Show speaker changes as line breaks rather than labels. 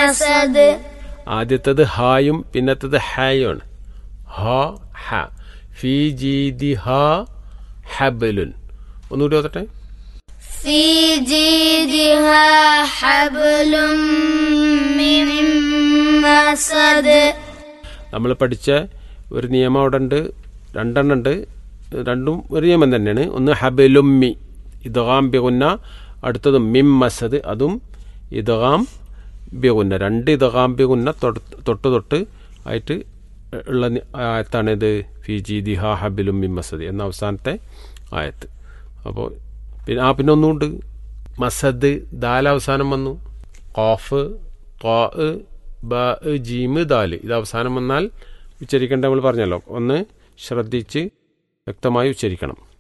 മസദ്
ആദ്യത്തത് ഹായും പിന്നത്തത് ഹായുമാണ് ഹ ഹ ഫി ജീദി ഹ ഹബലുൻ ഒന്നുകൂടി ഓതട്ടെ
في جيدها حبل من مسد
നമ്മൾ പഠിച്ച ഒരു നിയമം അവിടെ ഉണ്ട് രണ്ടെണ്ണം ഉണ്ട് രണ്ടും ഒരു നിയമം തന്നെയാണ് ഒന്ന് ഹബലുമ്മി ഇദ്ഗാം ബിഗുന്ന അടുത്തത് മിം മസദ് അതും ഇദ്ഗാം ബിഗുന്ന രണ്ട് ഇദ്ഗാം ബിഗുന്ന തൊട്ട് തൊട്ട് തൊട്ട് ആയിട്ട് ഉള്ള നി- ആയത്താണ് ഇത് ഫി ജീദി ഹ ഹബിലും മിം മസദ് എന്ന അവസാനത്തെ ആയത്ത് അപ്പോൾ പിന്നെ ആ പിന്നെ ഒന്നുമുണ്ട് മസദ് ദാൽ അവസാനം വന്നു ഖാഫ് ത്വാ ബ ജീമ് ദാല് ഇത് അവസാനം വന്നാൽ ഉച്ചരിക്കേണ്ട നമ്മൾ പറഞ്ഞല്ലോ ഒന്ന് ശ്രദ്ധിച്ച് വ്യക്തമായി ഉച്ചരിക്കണം